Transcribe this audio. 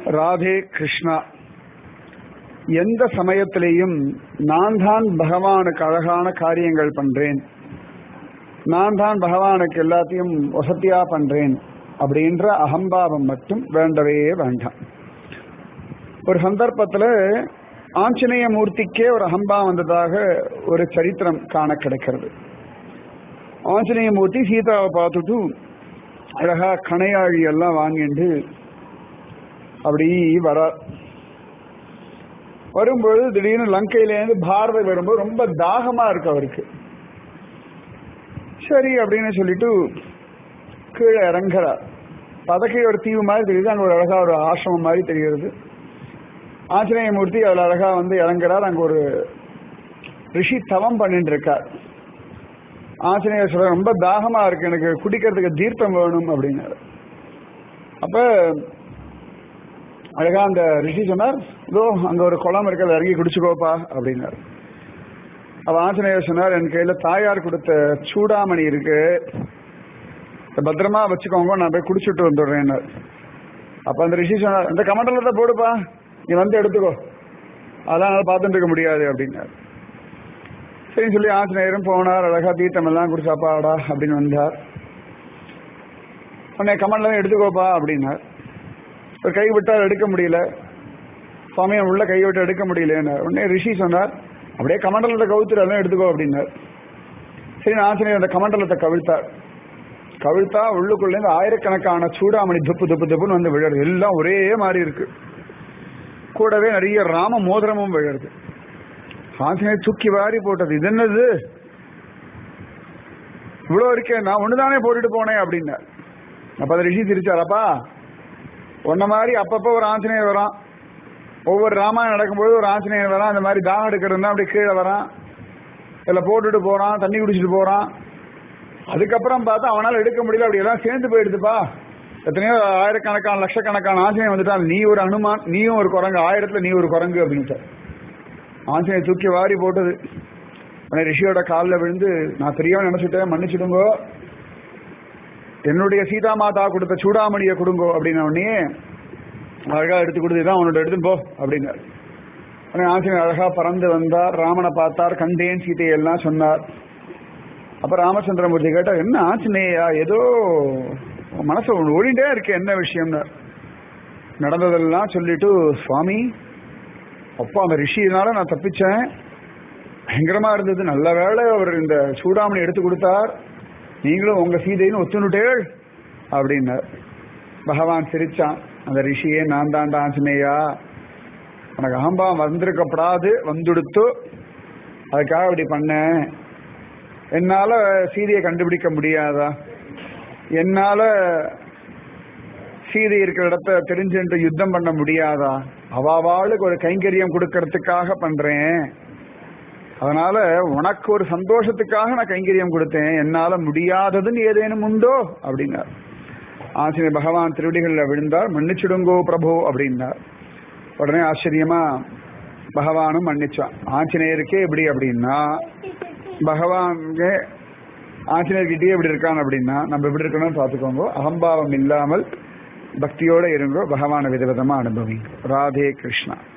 ராதே கிருஷ்ணா எந்த சமயத்திலேயும் நான் தான் பகவானுக்கு அழகான காரியங்கள் பண்றேன் நான் தான் பகவானுக்கு எல்லாத்தையும் வசதியா பண்றேன் அப்படின்ற அகம்பாவம் மட்டும் வேண்டவே வேண்டாம் ஒரு சந்தர்ப்பத்துல ஆஞ்சநேய மூர்த்திக்கே ஒரு அகம்பாவம் வந்ததாக ஒரு சரித்திரம் காண கிடைக்கிறது ஆஞ்சநேய மூர்த்தி சீதாவை பார்த்துட்டு அழகா கணையாழி எல்லாம் வாங்கிட்டு அப்படி வர வரும்போது திடீர்னு லங்கையிலேருந்து பாரதி வரும்போது ரொம்ப தாகமா இருக்கு அவருக்கு சரி அப்படின்னு சொல்லிட்டு கீழே இறங்குறார் பதக்கை ஒரு தீவு மாதிரி தெரியுது அங்க ஒரு அழகா ஒரு ஆசிரமம் மாதிரி தெரிகிறது ஆஞ்சநேய மூர்த்தி அதுல அழகா வந்து இறங்குறார் அங்க ஒரு ரிஷி தவம் பண்ணிட்டு இருக்கார் ஆஞ்சநேயர் சொல்ற ரொம்ப தாகமா இருக்கு எனக்கு குடிக்கிறதுக்கு தீர்த்தம் வேணும் அப்படின்னாரு அப்ப அழகா அந்த ரிஷி சொன்னார் இதோ அங்க ஒரு குளம் இருக்கு அதை இறங்கி குடிச்சுக்கோப்பா அப்படின்னாரு அவ ஆஞ்சநேயர் சொன்னார் என் கையில தாயார் கொடுத்த சூடாமணி இருக்கு பத்திரமா வச்சுக்கோங்க நான் போய் குடிச்சுட்டு வந்துடுறேன் அப்ப அந்த ரிஷி சொன்னார் இந்த கமண்டலத்தை போடுப்பா நீ வந்து எடுத்துக்கோ அதெல்லாம் என்னால பார்த்துட்டு இருக்க முடியாது அப்படின்னாரு சரி சொல்லி ஆஞ்சநேயரும் போனார் அழகா தீர்த்தம் எல்லாம் குடிச்சாப்பாடா அப்படின்னு வந்தார் உன்னை கமண்டலம் எடுத்துக்கோப்பா அப்படின்னார் ஒரு கை விட்டால் எடுக்க முடியல சுவாமியை உள்ள கை விட்டு எடுக்க முடியலன்னு உடனே ரிஷி சொன்னார் அப்படியே கமண்டலத்தை கவுத்துட்டு அதெல்லாம் எடுத்துக்கோ அப்படின்னார் சரி ஆஞ்சநேயர் அந்த கமண்டலத்தை கவிழ்த்தார் கவிழ்த்தா உள்ளுக்குள்ளேருந்து ஆயிரக்கணக்கான சூடாமணி துப்பு துப்பு துப்புன்னு வந்து விழுறது எல்லாம் ஒரே மாதிரி இருக்கு கூடவே நிறைய ராம மோதிரமும் விழுறது ஆஞ்சநேயர் தூக்கி வாரி போட்டது இது என்னது இவ்வளவு இருக்கேன் நான் ஒண்ணுதானே போட்டுட்டு போனேன் அப்படின்னார் அப்ப அந்த ரிஷி சிரிச்சாரப்பா உன்ன மாதிரி அப்பப்போ ஒரு ஆஞ்சநேயர் வரான் ஒவ்வொரு ராமாயணம் நடக்கும்போது ஒரு ஆஞ்சநேயர் வரான் அந்த மாதிரி தாகம் எடுக்கிறதுனா அப்படி கீழே வரான் இதில் போட்டுட்டு போறான் தண்ணி குடிச்சிட்டு போறான் அதுக்கப்புறம் பார்த்தா அவனால எடுக்க முடியல அப்படி எல்லாம் சேர்ந்து போயிடுதுப்பா எத்தனையோ ஆயிரக்கணக்கான லட்சக்கணக்கான ஆஞ்சநேயர் வந்துட்டான் நீ ஒரு அனுமான் நீயும் ஒரு குரங்கு ஆயிரத்துல நீ ஒரு குரங்கு அப்படின்ட்டு ஆஞ்சநேயர் தூக்கி வாரி போட்டது உடனே ரிஷியோட காலில் விழுந்து நான் தெரியாம நினைச்சிட்டேன் மன்னிச்சிடுங்கோ என்னுடைய சீதா மாதா கொடுத்த சூடாமணியை கொடுங்கோ அப்படின்ன உடனே அழகா எடுத்து கொடுத்துதான் உன்னோட எடுத்துன்னு போ அப்படின்னாரு உடனே ஆஞ்சநேயர் அழகா பறந்து வந்தார் ராமனை பார்த்தார் கண்டேன் சீதையை எல்லாம் சொன்னார் அப்ப ராமச்சந்திரமூர்த்தி கேட்டார் என்ன ஆஞ்சநேயா ஏதோ மனசு ஓடிண்டே இருக்கு என்ன விஷயம்னு நடந்ததெல்லாம் சொல்லிட்டு சுவாமி அப்பா அந்த ரிஷியினால நான் தப்பிச்சேன் பயங்கரமா இருந்தது நல்ல வேளை அவர் இந்த சூடாமணி எடுத்து கொடுத்தார் நீங்களும் உங்க சீதைன்னு ஒத்துனுட்டேள் அப்படின்னார் பகவான் சிரிச்சான் அந்த ரிஷியே நான் தாண்டா ஆஞ்சநேயா உனக்கு அகம்பாவம் வந்திருக்கப்படாது வந்துடுத்து அதுக்காக இப்படி பண்ணேன் என்னால சீதையை கண்டுபிடிக்க முடியாதா என்னால சீதை இருக்கிற இடத்த தெரிஞ்சுட்டு யுத்தம் பண்ண முடியாதா அவாவாளுக்கு ஒரு கைங்கரியம் கொடுக்கறதுக்காக பண்றேன் அதனால உனக்கு ஒரு சந்தோஷத்துக்காக நான் கைங்கரியம் கொடுத்தேன் என்னால முடியாததுன்னு ஏதேனும் உண்டோ அப்படின்னார் ஆஞ்சநேய பகவான் திருவடிகளில் விழுந்தார் மன்னிச்சுடுங்கோ பிரபு அப்படின்னார் உடனே ஆச்சரியமா பகவானும் மன்னிச்சான் ஆஞ்சநேயருக்கே எப்படி அப்படின்னா பகவான் ஆஞ்சநேயர்கிட்டயே எப்படி இருக்கான் அப்படின்னா நம்ம எப்படி இருக்கணும்னு பார்த்துக்கோங்க அகம்பாவம் இல்லாமல் பக்தியோட இருங்கோ பகவான விதவிதமா அனுபவிங்க ராதே கிருஷ்ணா